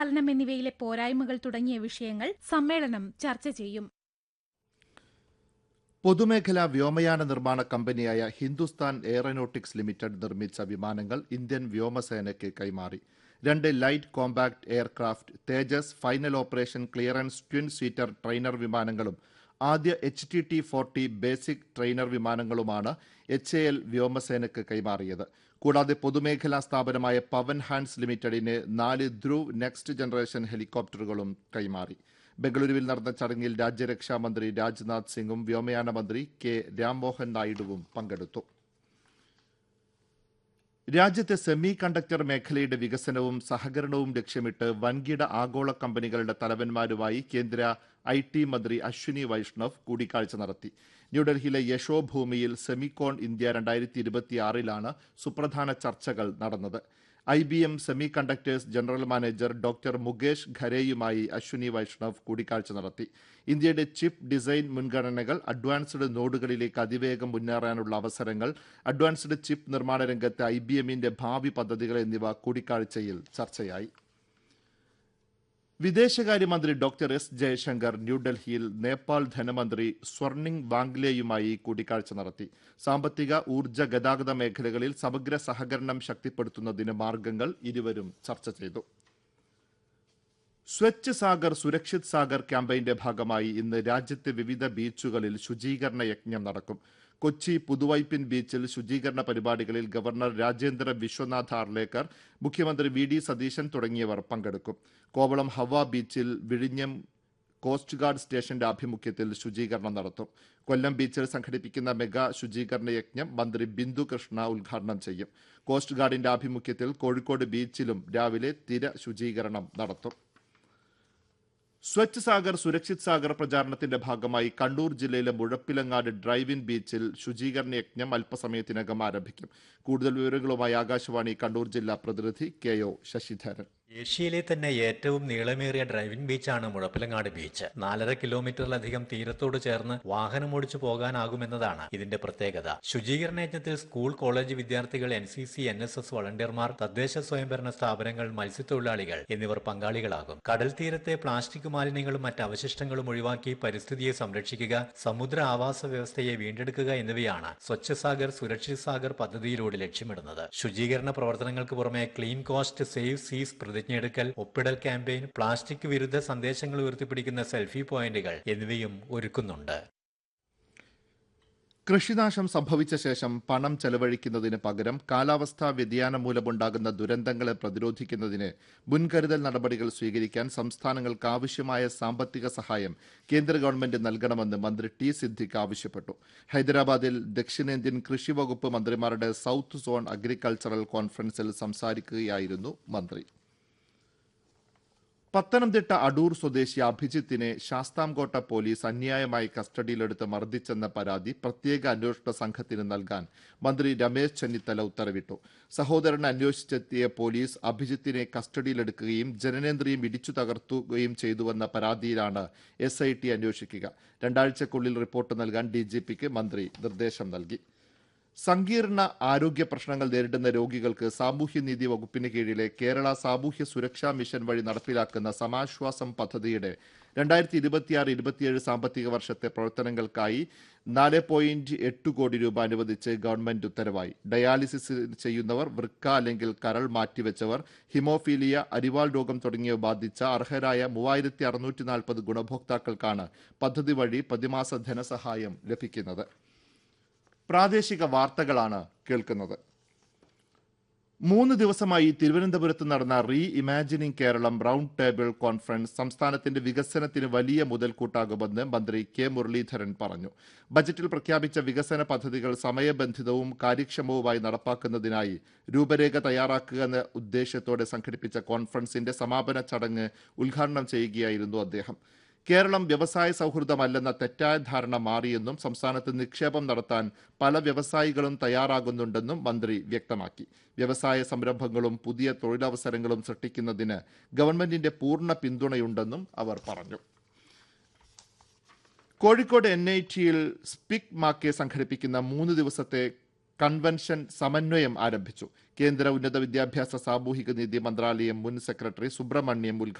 പാലനം എന്നിവയിലെ പോരായ്മകൾ തുടങ്ങിയ വിഷയങ്ങൾ സമ്മേളനം ചർച്ച ചെയ്യും പൊതുമേഖലാ വ്യോമയാന നിർമ്മാണ കമ്പനിയായ ഹിന്ദുസ്ഥാൻ എയറോനോട്ടിക്സ് ലിമിറ്റഡ് നിർമ്മിച്ച വിമാനങ്ങൾ ഇന്ത്യൻ വ്യോമസേനയ്ക്ക് കൈമാറി രണ്ട് light compact aircraft Tejas final operation clearance twin seater trainer വിമാനങ്ങളും ആദ്യ H T T forty basic trainer വിമാനങ്ങളുമാണ് എച്ച് എ എൽ വ്യോമസേനയ്ക്ക് കൈമാറിയത് കൂടാതെ പൊതുമേഖലാ സ്ഥാപനമായ പവൻ ഹാൻഡ്സ് ലിമിറ്റഡിന് നാല് ധ്രുവ് നെക്സ്റ്റ് ജനറേഷൻ ഹെലികോപ്റ്ററുകളും കൈമാറി ബംഗളൂരുവിൽ നടന്ന ചടങ്ങിൽ രാജ്യരക്ഷാ മന്ത്രി രാജ്നാഥ് സിംഗും വ്യോമയാന മന്ത്രി കെ രാംമോഹൻ നായിഡുവും പങ്കെടുത്തു രാജ്യത്തെ സെമി കണ്ടക്ടർ മേഖലയുടെ വികസനവും സഹകരണവും ലക്ഷ്യമിട്ട് വൻകിട ആഗോള കമ്പനികളുടെ തലവന്മാരുമായി കേന്ദ്ര ഐ ടി മന്ത്രി അശ്വിനി വൈഷ്ണവ് കൂടിക്കാഴ്ച നടത്തി ന്യൂഡൽഹിയിലെ യശോഭൂമിയിൽ സെമികോൺ ഇന്ത്യ രണ്ടായിരത്തി ഇരുപത്തിയാറിലാണ് സുപ്രധാന ചർച്ചകൾ നടന്നത് I B M semiconductors general manager doctor Mukesh ഖരേയുമായി അശ്വിനി വൈഷ്ണവ് കൂടിക്കാഴ്ച നടത്തി ഇന്ത്യയുടെ ചിപ്പ് ഡിസൈൻ മുൻഗണനകൾ അഡ്വാൻസ്ഡ് നോഡുകളിലേക്ക് അതിവേഗം മുന്നേറാനുള്ള അവസരങ്ങൾ അഡ്വാൻസ്ഡ് ചിപ്പ് നിർമ്മാണ രംഗത്തെ ഐ ബി എമ്മിന്റെ ഭാവി പദ്ധതികൾ എന്നിവ കൂടിക്കാഴ്ചയിൽ ചർച്ചയായി വിദേശകാര്യമന്ത്രി ഡോക്ടർ എസ് ജയശങ്കർ ന്യൂഡൽഹിയിൽ നേപ്പാൾ ധനമന്ത്രി സ്വർണിംഗ് വാങ്ലെയുമായി കൂടിക്കാഴ്ച നടത്തി സാമ്പത്തിക ഊർജ്ജ ഗതാഗത മേഖലകളിൽ സമഗ്ര സഹകരണം ശക്തിപ്പെടുത്തുന്നതിന് മാർഗങ്ങൾ ഇരുവരും ചർച്ച ചെയ്തു സ്വച്ഛ് സാഗർ സുരക്ഷിത് സാഗർ ക്യാമ്പയിന്റെ ഭാഗമായി ഇന്ന് രാജ്യത്തെ വിവിധ ബീച്ചുകളിൽ ശുചീകരണ യജ്ഞം നടക്കും കൊച്ചി പുതുവൈപ്പിൻ ബീച്ചിൽ ശുചീകരണ പരിപാടികളിൽ ഗവർണർ രാജേന്ദ്ര വിശ്വനാഥ് ആർലേക്കർ മുഖ്യമന്ത്രി വി ഡി സതീശൻ തുടങ്ങിയവർ പങ്കെടുക്കും കോവളം ഹവ ബീച്ചിൽ വിഴിഞ്ഞം കോസ്റ്റ് ഗാർഡ് സ്റ്റേഷന്റെ ആഭിമുഖ്യത്തിൽ ശുചീകരണം നടത്തും കൊല്ലം ബീച്ചിൽ സംഘടിപ്പിക്കുന്ന മെഗാ ശുചീകരണ യജ്ഞം മന്ത്രി ബിന്ദു കൃഷ്ണ ഉദ്ഘാടനം ചെയ്യും കോസ്റ്റ് ഗാർഡിന്റെ ആഭിമുഖ്യത്തിൽ കോഴിക്കോട് ബീച്ചിലും രാവിലെ തിര ശുചീകരണം നടത്തും സ്വച്ഛ് സാഗർ സുരക്ഷിത് സാഗർ പ്രചാരണത്തിന്റെ ഭാഗമായി കണ്ണൂർ ജില്ലയിലെ മുഴപ്പിലങ്ങാട് ഡ്രൈവ് ഇൻ ബീച്ചിൽ ശുചീകരണ യജ്ഞം അല്പസമയത്തിനകം ആരംഭിക്കും കൂടുതൽ വിവരങ്ങളുമായി ആകാശവാണി കണ്ണൂർ ജില്ലാ പ്രതിനിധി കെ ഒ ശശിധരൻ ഏഷ്യയിലെ തന്നെ ഏറ്റവും നീളമേറിയ ഡ്രൈവിംഗ് ബീച്ചാണ് മുഴപ്പിലങ്ങാട് ബീച്ച് നാലര കിലോമീറ്ററിലധികം തീരത്തോട് ചേർന്ന് വാഹനമോടിച്ചു പോകാനാകുമെന്നതാണ് ഇതിന്റെ പ്രത്യേകത ശുചീകരണ യജ്ഞത്തിൽ സ്കൂൾ കോളേജ് വിദ്യാർത്ഥികൾ N C C N S S വളണ്ടിയർമാർ തദ്ദേശ സ്വയംഭരണ സ്ഥാപനങ്ങൾ മത്സ്യത്തൊഴിലാളികൾ എന്നിവർ പങ്കാളികളാകും കടൽ തീരത്തെ പ്ലാസ്റ്റിക് മാലിന്യങ്ങളും മറ്റ് അവശിഷ്ടങ്ങളും ഒഴിവാക്കി പരിസ്ഥിതിയെ സംരക്ഷിക്കുക സമുദ്ര ആവാസ വ്യവസ്ഥയെ വീണ്ടെടുക്കുക എന്നിവയാണ് സ്വച്ഛ സാഗർ സുരക്ഷിത് സാഗർ പദ്ധതിയിലൂടെ ലക്ഷ്യമിടുന്നത് ശുചീകരണ പ്രവർത്തനങ്ങൾക്ക് പുറമെ ക്ലീൻ കോസ്റ്റ് സേവ് സീസ് പ്രതിജ്ഞയെടുക്കൽ ഒപ്പിടൽ ക്യാമ്പയിൻ പ്ലാസ്റ്റിക് വിരുദ്ധ സന്ദേശങ്ങൾ ഉയർത്തിപ്പിടിക്കുന്ന സെൽഫി പോയിന്റുകൾ എന്നിവയും ഒരുക്കുന്നുണ്ട് കൃഷിനാശം സംഭവിച്ച ശേഷം പണം ചെലവഴിക്കുന്നതിന് പകരം കാലാവസ്ഥാ വ്യതിയാനം മൂലമുണ്ടാകുന്ന ദുരന്തങ്ങളെ പ്രതിരോധിക്കുന്നതിന് മുൻകരുതൽ നടപടികൾ സ്വീകരിക്കാൻ സംസ്ഥാനങ്ങൾക്ക് ആവശ്യമായ സാമ്പത്തിക സഹായം കേന്ദ്ര ഗവൺമെന്റ് നൽകണമെന്ന് മന്ത്രി ടി സിദ്ദിഖ് ആവശ്യപ്പെട്ടു ഹൈദരാബാദിൽ ദക്ഷിണേന്ത്യൻ കൃഷി വകുപ്പ് മന്ത്രിമാരുടെ സൌത്ത് സോൺ അഗ്രികൾച്ചറൽ കോൺഫറൻസിൽ സംസാരിക്കുകയായിരുന്നു മന്ത്രി പത്തനംതിട്ട അടൂർ സ്വദേശി അഭിജിത്തിനെ ശാസ്താംകോട്ട പോലീസ് അന്യായമായി കസ്റ്റഡിയിലെടുത്ത് മർദ്ദിച്ചെന്ന പരാതി പ്രത്യേക അന്വേഷണ സംഘത്തിന് നൽകാൻ മന്ത്രി രമേശ് ചെന്നിത്തല ഉത്തരവിട്ടു സഹോദരനെ അന്വേഷിച്ചെത്തിയ പോലീസ് അഭിജിത്തിനെ കസ്റ്റഡിയിലെടുക്കുകയും ജനനേന്ദ്രിയം ഇടിച്ചു തകർത്തുകയും ചെയ്തുവെന്ന പരാതിയിലാണ് എസ് ഐ ടി അന്വേഷിക്കുക രണ്ടാഴ്ചക്കുള്ളിൽ റിപ്പോർട്ട് നൽകാൻ ഡി ജി പിക്ക് മന്ത്രി നിർദ്ദേശം നൽകി സങ്കീർണ ആരോഗ്യ പ്രശ്നങ്ങൾ നേരിടുന്ന രോഗികൾക്ക് സാമൂഹ്യനീതി വകുപ്പിന് കീഴിലെ കേരള സാമൂഹ്യ സുരക്ഷാ മിഷൻ വഴി നടപ്പിലാക്കുന്ന സമാശ്വാസം പദ്ധതിയുടെ രണ്ടായിരത്തി ഇരുപത്തിയാറ് ഇരുപത്തിയേഴ് സാമ്പത്തിക വർഷത്തെ പ്രവർത്തനങ്ങൾക്കായി നാല് പോയിന്റ് എട്ട് കോടി രൂപ അനുവദിച്ച് ഗവൺമെന്റ് ഉത്തരവായി ഡയാലിസിസ് ചെയ്യുന്നവർ വൃക്ക അല്ലെങ്കിൽ കരൾ മാറ്റിവെച്ചവർ ഹിമോഫീലിയ അരിവാൾ രോഗം തുടങ്ങിയവ ബാധിച്ച അർഹരായ മൂവായിരത്തി അറുന്നൂറ്റി നാൽപ്പത് ഗുണഭോക്താക്കൾക്കാണ് പദ്ധതി വഴി പ്രതിമാസ ധനസഹായം ലഭിക്കുന്നത് പ്രാദേശിക വാർത്തകളാണ് കേൾക്കുന്നത് മൂന്ന് ദിവസമായി തിരുവനന്തപുരത്ത് നടന്ന reimagining Keralam round table conference സംസ്ഥാനത്തിന്റെ വികസനത്തിന് വലിയ മുതൽക്കൂട്ടാകുമെന്ന് മന്ത്രി കെ മുരളീധരൻ പറഞ്ഞു ബജറ്റിൽ പ്രഖ്യാപിച്ച വികസന പദ്ധതികൾ സമയബന്ധിതവും കാര്യക്ഷമവുമായി നടപ്പാക്കുന്നതിനായി രൂപരേഖ തയ്യാറാക്കുക എന്ന ഉദ്ദേശത്തോടെ സംഘടിപ്പിച്ച കോൺഫറൻസിന്റെ സമാപന ചടങ്ങ് ഉദ്ഘാടനം ചെയ്യുകയായിരുന്നു അദ്ദേഹം കേരളം വ്യവസായ സൗഹൃദമല്ലെന്ന തെറ്റായ ധാരണ മാറിയെന്നും സംസ്ഥാനത്ത് നിക്ഷേപം നടത്താൻ പല വ്യവസായികളും തയ്യാറാകുന്നുണ്ടെന്നും മന്ത്രി വ്യക്തമാക്കി വ്യവസായ സംരംഭങ്ങളും പുതിയ തൊഴിലവസരങ്ങളും സൃഷ്ടിക്കുന്നതിന് ഗവൺമെന്റിന്റെ പൂർണ്ണ പിന്തുണയുണ്ടെന്നും അവർ പറഞ്ഞു കോഴിക്കോട് എൻ ഐ ടിയിൽ സ്പിക് മാക്കെ സംഘടിപ്പിക്കുന്ന മൂന്ന് ദിവസത്തെ കൺവെൻഷൻ സമന്വയം ആരംഭിച്ചു കേന്ദ്ര ഉന്നത വിദ്യാഭ്യാസ സാമൂഹിക നീതി മന്ത്രാലയം മുൻ സെക്രട്ടറി സുബ്രഹ്മണ്യം ഉദ്ഘാടനം